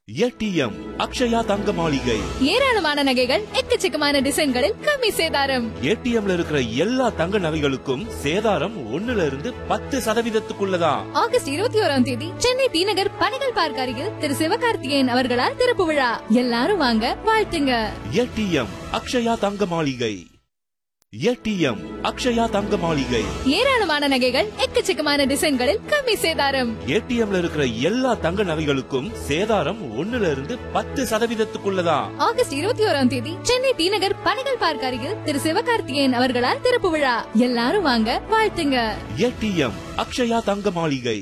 ATM Akshaya தங்க மாளிகை ஏராளமான நகைகள் எக்கச்சக்கமான டிசைன்களில் கம்மி சேதாரம் ஏடிஎம்ல இருக்கிற எல்லா தங்க நகைகளுக்கும் சேதாரம் ஒண்ணுல இருந்து பத்து சதவீதத்துக்குள்ளதான் ஆகஸ்ட் இருபத்தி ஓராம் தேதி சென்னை தி நகர் பணிகள் பார்க்க அருகில் திரு சிவகார்த்திகேயன் அவர்களால் திறப்பு விழா எல்லாரும் வாங்க வாழ்த்துங்க ஏடிஎம் அக்ஷயா தங்க மாளிகை ஏடிஎம் அக்ஷயா தங்க மாளிகை ஏராளமான நகைகள் எக்கச்சக்கமான டிசைன்களில் கம்மி சேதாரம் ஏடிஎம்ல இருக்கிற எல்லா தங்க நகைகளுக்கும் சேதாரம் ஒண்ணுல இருந்து பத்து சதவீதத்துக்குள்ளதான் ஆகஸ்ட் இருபத்தி ஓராம் தேதி சென்னை தி நகர் பணிகள் பார்க்க அருகில் திரு சிவகார்த்திகேயன் அவர்களால் திறப்பு விழா எல்லாரும் வாங்க வாழ்த்துங்க ஏடிஎம் அக்ஷயா தங்க மாளிகை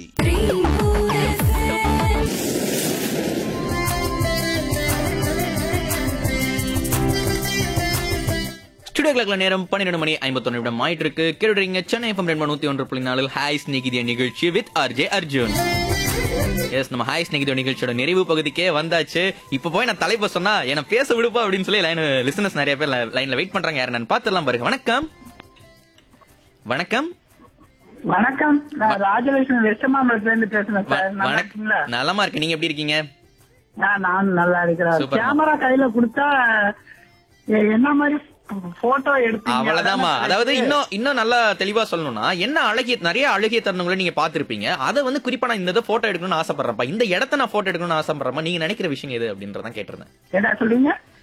ஸ்டுடியோ கிளாக்ல நேரம் பன்னிரெண்டு மணி ஐம்பத்தொன்னு நிமிடம் ஆயிட்டு இருக்கு கேடுறீங்க சென்னை எஃப்எம் ரெண்டு நூத்தி ஒன்று புள்ளி நாலு ஹாய் ஸ்நேகிதிய நிகழ்ச்சி வித் ஆர்ஜே அர்ஜுன் எஸ் நம்ம ஹாய் ஸ்நேகிதிய நிகழ்ச்சியோட நிறைவு பகுதிக்கே வந்தாச்சு இப்போ போய் நான் தலைப்ப சொன்னா என்ன பேச விடுப்பா அப்படின்னு சொல்லி லைன் லிசனர்ஸ் நிறைய பேர் லைன்ல வெயிட் பண்றாங்க யாரு நான் பாத்துடலாம் பாருங்க வணக்கம் வணக்கம் வணக்கம் நான் ராஜலட்சுமி வெஸ்டமாமலத்துல இருந்து பேசுறேன் வ- சார் நல்லா வணக்கம் இருக்கீங்களா நலமா இருக்கு நீங்க எப்படி இருக்கீங்க நான் நான் நல்லா இருக்கிறேன் சூப்பர். கேமரா கையில கொடுத்தா எ- என்ன மாதிரி போட்டோ எடுத்தீங்க அவ்வளவுதாம்மா அதானே அதாவது correct. இன்னும் இன்னும் நல்லா தெளிவா சொல்லணும்னா என்ன அழகிய நிறைய அழகிய தருணங்களை நீங்க பாத்திருப்பீங்க அதை வந்து குறிப்பா நான் இந்த இதை போட்டோ எடுக்கணும்னு ஆசைப்படுறேன்ப்பா இந்த இடத்த நான் போட்டோ எடுக்கணும்னு ஆசைப்படுறேன் நீங்க நினைக்கிற விஷயம் எது அப்படின்றதான் கேட்டிருந்தேன் என்ன சொல்றீங்க